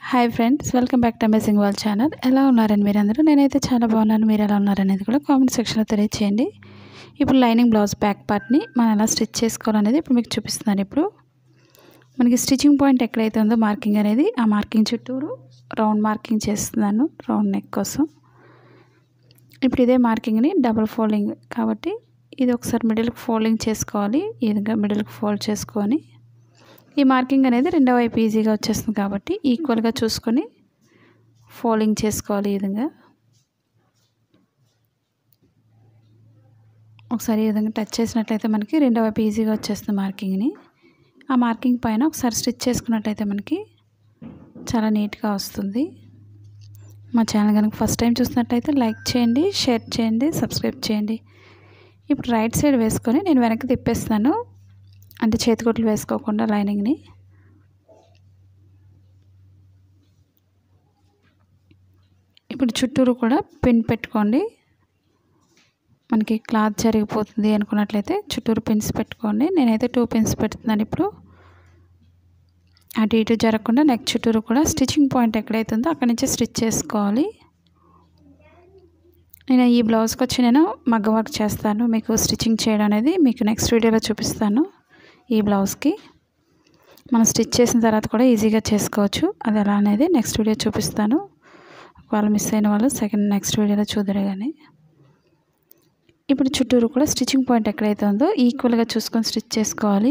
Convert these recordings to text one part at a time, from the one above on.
hi friends welcome back to amazing world channel ఎలా ఉన్నారని మీరందరూ నేనైతే చాలా బాగున్నాను మీరు ఎలా ఉన్నారనేది కూడా కామెంట్ సెక్షన్లో తెలియచేయండి ఇప్పుడు లైనింగ్ బ్లౌజ్ బ్యాక్ పార్ట్ని మనం ఎలా స్టిచ్ చేసుకోవాలనేది ఇప్పుడు మీకు చూపిస్తున్నాను ఇప్పుడు మనకి స్టిచ్చింగ్ పాయింట్ ఎక్కడైతే ఉందో మార్కింగ్ అనేది ఆ మార్కింగ్ చుట్టూరు రౌండ్ మార్కింగ్ చేస్తున్నాను రౌండ్ నెక్ కోసం ఇప్పుడు ఇదే మార్కింగ్ని డబుల్ ఫోల్డింగ్ కాబట్టి ఇది ఒకసారి మిడిల్కి ఫోల్డింగ్ చేసుకోవాలి ఈ విధంగా మిడిల్కి ఫోల్డ్ చేసుకొని ఈ మార్కింగ్ అనేది రెండో వైపు ఈజీగా వచ్చేస్తుంది కాబట్టి ఈక్వల్గా చూసుకొని ఫోల్డింగ్ చేసుకోవాలి ఈ విధంగా ఒకసారి ఈ విధంగా టచ్ చేసినట్లయితే మనకి రెండో వైపు ఈజీగా వచ్చేస్తుంది మార్కింగ్ని ఆ మార్కింగ్ పైన ఒకసారి స్టిచ్ చేసుకున్నట్లయితే మనకి చాలా నీట్గా వస్తుంది మా ఛానల్ కనుక ఫస్ట్ టైం చూసినట్లయితే లైక్ చేయండి షేర్ చేయండి సబ్స్క్రైబ్ చేయండి ఇప్పుడు రైట్ సైడ్ వేసుకొని నేను వెనక్కి తిప్పేస్తాను అంటే చేతికొట్లు వేసుకోకుండా లైనింగ్ని ఇప్పుడు చుట్టూరు కూడా పిన్ పెట్టుకోండి మనకి క్లాత్ జరిగిపోతుంది అనుకున్నట్లయితే చుట్టూరు పిన్స్ పెట్టుకోండి నేనైతే టూ పిన్స్ పెడుతున్నాను ఇప్పుడు అటు ఇటు జరగకుండా నెక్ చుట్టూరు కూడా స్టిచ్చింగ్ పాయింట్ ఎక్కడైతే ఉందో అక్కడి నుంచి స్టిచ్ చేసుకోవాలి నేను ఈ బ్లౌజ్కి వచ్చి నేను మగ్గ వర్క్ చేస్తాను మీకు స్టిచ్చింగ్ చేయడం అనేది మీకు నెక్స్ట్ వీడియోలో చూపిస్తాను ఈ బ్లౌజ్కి మనం స్టిచ్ చేసిన తర్వాత కూడా ఈజీగా చేసుకోవచ్చు అది ఎలా అనేది నెక్స్ట్ వీడియో చూపిస్తాను ఒకవేళ మిస్ అయిన వాళ్ళు సెకండ్ నెక్స్ట్ వీడియోలో చూద్దరు కానీ ఇప్పుడు చుట్టూరు కూడా స్టిచ్చింగ్ పాయింట్ ఎక్కడైతే ఉందో ఈక్వల్గా చూసుకొని స్టిచ్ చేసుకోవాలి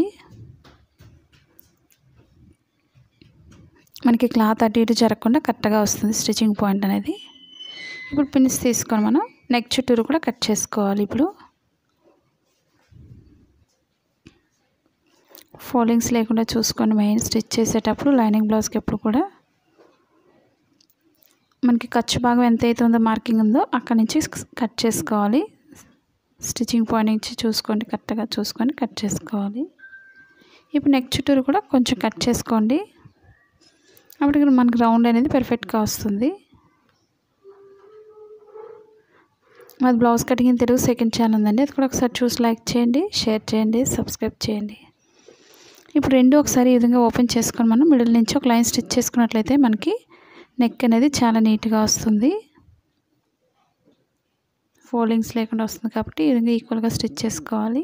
మనకి క్లాత్ అటు ఇటు జరగకుండా కరెక్ట్గా వస్తుంది స్టిచ్చింగ్ పాయింట్ అనేది ఇప్పుడు పిన్స్ తీసుకొని మనం నెక్ చుట్టూరు కూడా కట్ చేసుకోవాలి ఇప్పుడు ఫోల్డింగ్స్ లేకుండా చూసుకొని మెయిన్ స్టిచ్ చేసేటప్పుడు లైనింగ్ బ్లౌజ్కి ఎప్పుడు కూడా మనకి ఖర్చు భాగం ఎంత అయితే ఉందో మార్కింగ్ ఉందో అక్కడి నుంచి కట్ చేసుకోవాలి స్టిచ్చింగ్ పాయింట్ నుంచి చూసుకోండి కరెక్ట్గా చూసుకొని కట్ చేసుకోవాలి ఇప్పుడు నెక్ చుట్టూరు కూడా కొంచెం కట్ చేసుకోండి అప్పటికి మనకి రౌండ్ అనేది పర్ఫెక్ట్గా వస్తుంది మాది blouse cutting Telugu second channel ఉందండి అది కూడా ఒకసారి చూసి లైక్ చేయండి షేర్ చేయండి సబ్స్క్రైబ్ చేయండి ఇప్పుడు రెండు ఒకసారి ఈ విధంగా ఓపెన్ చేసుకొని మనం మిడిల్ నుంచి ఒక లైన్ స్టిచ్ చేసుకున్నట్లయితే మనకి నెక్ అనేది చాలా నీట్గా వస్తుంది ఫోల్డింగ్స్ లేకుండా వస్తుంది కాబట్టి ఈ విధంగా ఈక్వల్గా స్టిచ్ చేసుకోవాలి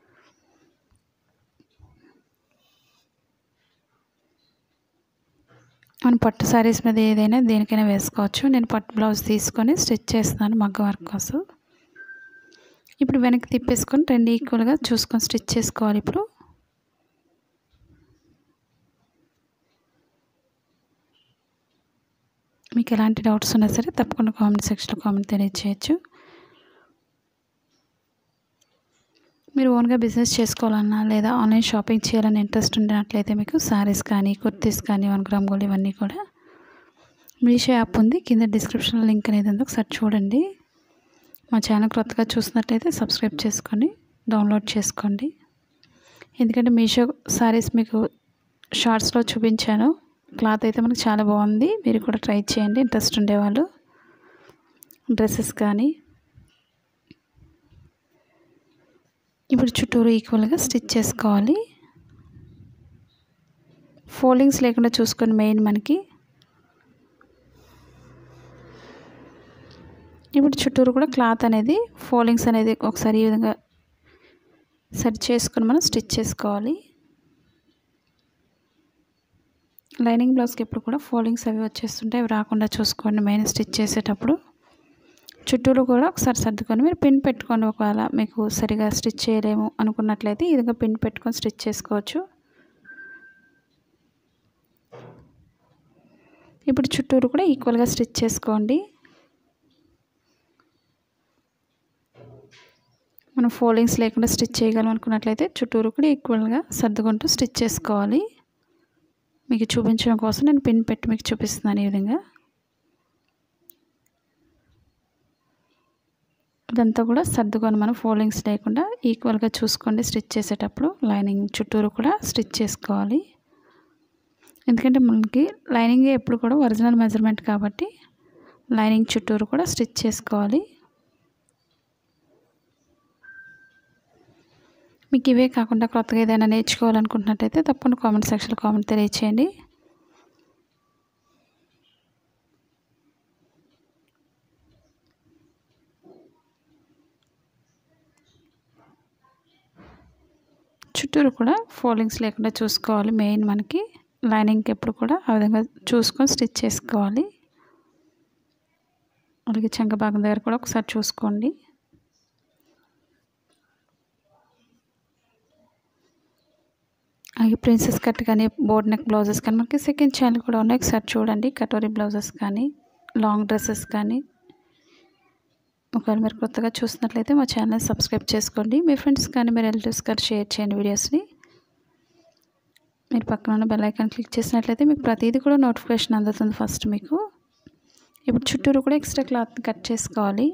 మనం పట్టు శారీస్ మీద ఏదైనా దేనికైనా వేసుకోవచ్చు నేను పట్టు బ్లౌజ్ తీసుకొని స్టిచ్ చేస్తున్నాను మగ్గ వర్క్ కోసం ఇప్పుడు వెనక్కి తిప్పేసుకొని రెండు ఈక్వల్గా చూసుకొని స్టిచ్ చేసుకోవాలి ఇప్పుడు మీకు ఎలాంటి డౌట్స్ ఉన్నా సరే తప్పకుండా కామెంట్ సెక్షన్లో కామెంట్ తెలియచేయచ్చు మీరు ఓన్గా బిజినెస్ చేసుకోవాలన్నా లేదా ఆన్లైన్ షాపింగ్ చేయాలని ఇంట్రెస్ట్ ఉండినట్లయితే మీకు శారీస్ కానీ కుర్తీస్ కానీ వన్ గ్రామ్ గోల్డ్ ఇవన్నీ కూడా మీషో యాప్ ఉంది కింద డిస్క్రిప్షన్లో లింక్ అనేది ఉంది ఒకసారి చూడండి మా ఛానల్ క్రొత్తగా చూసినట్లయితే సబ్స్క్రైబ్ చేసుకొని డౌన్లోడ్ చేసుకోండి ఎందుకంటే మీషో శారీస్ మీకు షార్ట్స్లో చూపించాను క్లాత్ అయితే మనకు చాలా బాగుంది మీరు కూడా ట్రై చేయండి ఇంట్రెస్ట్ ఉండేవాళ్ళు డ్రెస్సెస్ కానీ ఇప్పుడు చుట్టూరు ఈక్వల్గా స్టిచ్ చేసుకోవాలి ఫోల్డింగ్స్ లేకుండా చూసుకొని మెయిన్ మనకి ఇప్పుడు చుట్టూరు కూడా క్లాత్ అనేది ఫోల్డింగ్స్ అనేది ఒకసారి ఈ విధంగా సెట్ చేసుకొని మనం స్టిచ్ చేసుకోవాలి లైనింగ్ బ్లౌజ్కి ఎప్పుడు కూడా ఫోల్డింగ్స్ అవి వచ్చేస్తుంటే అవి రాకుండా చూసుకోండి మెయిన్ స్టిచ్ చేసేటప్పుడు చుట్టూరు కూడా ఒకసారి సర్దుకొని మీరు పిన్ పెట్టుకోండి ఒకవేళ మీకు సరిగా స్టిచ్ చేయలేము అనుకున్నట్లయితే ఈ విధంగా పిన్ పెట్టుకొని స్టిచ్ చేసుకోవచ్చు ఇప్పుడు చుట్టూరు కూడా ఈక్వల్గా స్టిచ్ చేసుకోండి మనం ఫోల్డింగ్స్ లేకుండా స్టిచ్ చేయగలం అనుకున్నట్లయితే చుట్టూరు కూడా ఈక్వల్గా సర్దుకుంటూ స్టిచ్ చేసుకోవాలి మీకు చూపించడం కోసం నేను పిన్ పెట్టి మీకు చూపిస్తున్నాను ఈ విధంగా ఇదంతా కూడా సర్దుకొని మనం ఫోల్డింగ్స్ లేకుండా ఈక్వల్గా చూసుకోండి స్టిచ్ చేసేటప్పుడు లైనింగ్ చుట్టూరు కూడా స్టిచ్ చేసుకోవాలి ఎందుకంటే మనకి లైనింగ్ ఎప్పుడు కూడా ఒరిజినల్ మెజర్మెంట్ కాబట్టి లైనింగ్ చుట్టూరు కూడా స్టిచ్ చేసుకోవాలి మీకు ఇవే కాకుండా కొత్తగా ఏదైనా నేర్చుకోవాలనుకుంటున్నట్టయితే తప్పకుండా కామెంట్ సెక్షన్లో కామెంట్ తెలియచేయండి చుట్టూరు కూడా ఫోల్డింగ్స్ లేకుండా చూసుకోవాలి మెయిన్ మనకి లైనింగ్కి ఎప్పుడు కూడా ఆ విధంగా చూసుకొని స్టిచ్ చేసుకోవాలి అలాగే చంక భాగం దగ్గర కూడా ఒకసారి చూసుకోండి అలాగే ప్రిన్సెస్ కట్ కానీ బోర్డ్ నెక్ బ్లౌజెస్ కానీ మనకి సెకండ్ ఛానల్ కూడా ఉన్నాయి ఒకసారి చూడండి కటోరీ బ్లౌజెస్ కానీ లాంగ్ డ్రెస్సెస్ కానీ ఒకవేళ మీరు కొత్తగా చూసినట్లయితే మా ఛానల్ సబ్స్క్రైబ్ చేసుకోండి మీ ఫ్రెండ్స్ కానీ మీ రిలేటివ్స్ కానీ షేర్ చేయండి వీడియోస్ని మీరు పక్కన ఉన్న బెల్ ఐకాన్ క్లిక్ చేసినట్లయితే మీకు ప్రతిదీ కూడా నోటిఫికేషన్ అందుతుంది ఫస్ట్ మీకు ఇప్పుడు చుట్టూరు కూడా ఎక్స్ట్రా క్లాత్ కట్ చేసుకోవాలి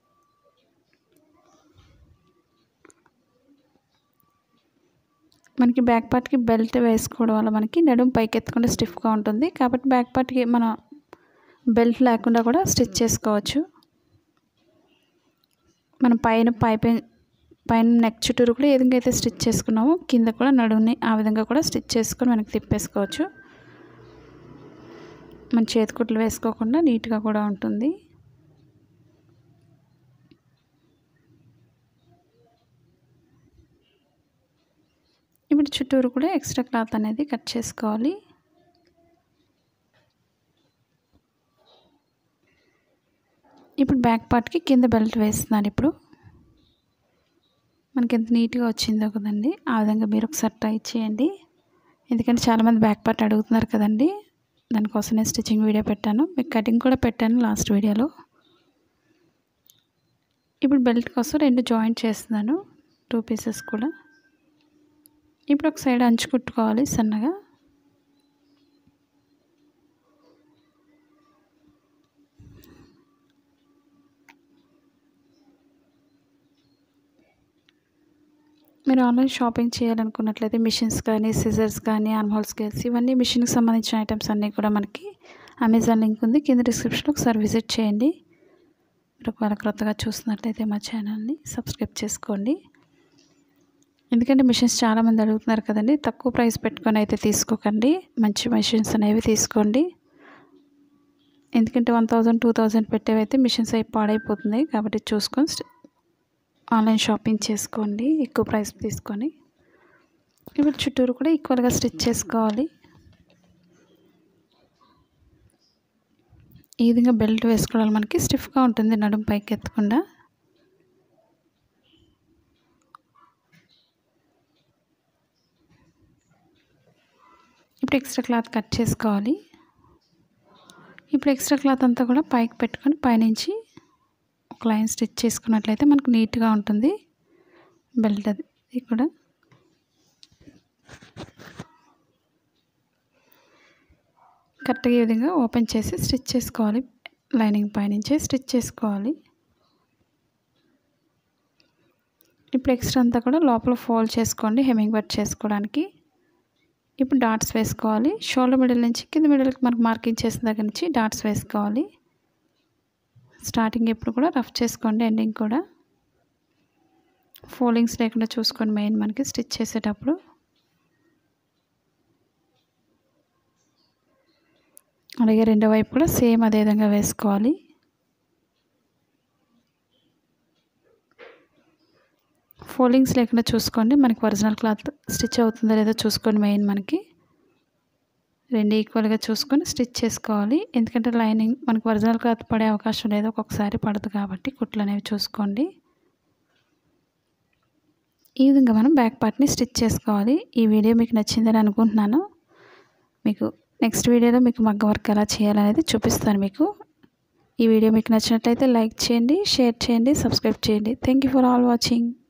మనకి బ్యాక్ పార్ట్కి బెల్ట్ వేసుకోవడం వల్ల మనకి నడుము పైకి ఎత్తకుండా స్టిఫ్గా ఉంటుంది కాబట్టి బ్యాక్ పార్ట్కి మనం బెల్ట్ లేకుండా కూడా స్టిచ్ చేసుకోవచ్చు మనం పైన పైపింగ్ పైన నెక్ చుట్టూరు కూడా ఏ విధంగా అయితే స్టిచ్ చేసుకున్నామో కింద కూడా నడుముని ఆ విధంగా కూడా స్టిచ్ చేసుకొని మనకి తిప్పేసుకోవచ్చు మన చేతికుట్లు వేసుకోకుండా నీట్గా కూడా ఉంటుంది ఇప్పుడు చుట్టూరు కూడా ఎక్స్ట్రా క్లాత్ అనేది కట్ చేసుకోవాలి ఇప్పుడు బ్యాక్ పార్ట్కి కింద బెల్ట్ వేస్తున్నాను ఇప్పుడు మనకి ఎంత నీట్గా వచ్చిందో కదండి ఆ విధంగా మీరు ఒకసారి ట్రై చేయండి ఎందుకంటే చాలామంది బ్యాక్ పార్ట్ అడుగుతున్నారు కదండి దానికోసం నేను స్టిచ్చింగ్ వీడియో పెట్టాను మీకు కటింగ్ కూడా పెట్టాను లాస్ట్ వీడియోలో ఇప్పుడు బెల్ట్ కోసం రెండు జాయింట్ చేస్తున్నాను టూ పీసెస్ కూడా ఇప్పుడు ఒక సైడ్ అంచు కుట్టుకోవాలి సన్నగా మీరు ఆన్లైన్ షాపింగ్ చేయాలనుకున్నట్లయితే మిషన్స్ కానీ సిజర్స్ కానీ ఆర్మోల్ స్కేల్స్ ఇవన్నీ మిషన్కి సంబంధించిన ఐటమ్స్ అన్నీ కూడా మనకి అమెజాన్ లింక్ ఉంది కింద డిస్క్రిప్షన్లో ఒకసారి విజిట్ చేయండి మీరు ఒకవేళ క్రొత్తగా చూస్తున్నట్లయితే మా ఛానల్ని సబ్స్క్రైబ్ చేసుకోండి ఎందుకంటే మిషన్స్ చాలామంది అడుగుతున్నారు కదండి తక్కువ ప్రైస్ పెట్టుకొని అయితే తీసుకోకండి మంచి మిషన్స్ అనేవి తీసుకోండి ఎందుకంటే వన్ థౌజండ్ టూ థౌజండ్ పెట్టేవైతే మిషన్స్ అయి పాడైపోతున్నాయి కాబట్టి చూసుకొని ఆన్లైన్ షాపింగ్ చేసుకోండి ఎక్కువ ప్రైస్ తీసుకొని ఇప్పుడు చుట్టూరు కూడా ఈక్వల్గా స్టిచ్ చేసుకోవాలి ఈ విధంగా బెల్ట్ వేసుకోవడం మనకి స్టిఫ్గా ఉంటుంది నడుము పైకి ఎత్తకుండా ఇప్పుడు ఎక్స్ట్రా క్లాత్ కట్ చేసుకోవాలి ఇప్పుడు ఎక్స్ట్రా క్లాత్ అంతా కూడా పైకి పెట్టుకొని పైనుంచి ఒక లైన్ స్టిచ్ చేసుకున్నట్లయితే మనకు నీట్గా ఉంటుంది బెల్ట్ అది ఇది కూడా కరెక్ట్గా ఈ విధంగా ఓపెన్ చేసి స్టిచ్ చేసుకోవాలి లైనింగ్ పైనుంచి స్టిచ్ చేసుకోవాలి ఇప్పుడు ఎక్స్ట్రా అంతా కూడా లోపల ఫోల్డ్ చేసుకోండి హెమ్మింగ్ వర్క్ చేసుకోవడానికి ఇప్పుడు డాట్స్ వేసుకోవాలి షోల్డర్ మిడిల్ నుంచి కింద మిడిల్కి మనకు మార్కింగ్ చేసిన దగ్గర నుంచి డాట్స్ వేసుకోవాలి స్టార్టింగ్ ఎప్పుడు కూడా రఫ్ చేసుకోండి ఎండింగ్ కూడా ఫోల్డింగ్స్ లేకుండా చూసుకోండి మెయిన్ మనకి స్టిచ్ చేసేటప్పుడు అలాగే రెండో వైపు కూడా సేమ్ అదే విధంగా వేసుకోవాలి ఫోల్డింగ్స్ లేకుండా చూసుకోండి మనకి ఒరిజినల్ క్లాత్ స్టిచ్ అవుతుందో లేదో చూసుకోండి మెయిన్ మనకి రెండు ఈక్వల్గా చూసుకొని స్టిచ్ చేసుకోవాలి ఎందుకంటే లైనింగ్ మనకు ఒరిజినల్ క్లాత్ పడే అవకాశం లేదు ఒక్కొక్కసారి పడదు కాబట్టి కుట్లు అనేవి చూసుకోండి ఈ విధంగా మనం బ్యాక్ పార్ట్ని స్టిచ్ చేసుకోవాలి ఈ వీడియో మీకు నచ్చిందని అనుకుంటున్నాను మీకు నెక్స్ట్ వీడియోలో మీకు మగ్గ వర్క్ ఎలా చేయాలనేది చూపిస్తాను మీకు ఈ వీడియో మీకు నచ్చినట్లయితే లైక్ చేయండి షేర్ చేయండి సబ్స్క్రైబ్ చేయండి thank you for all watching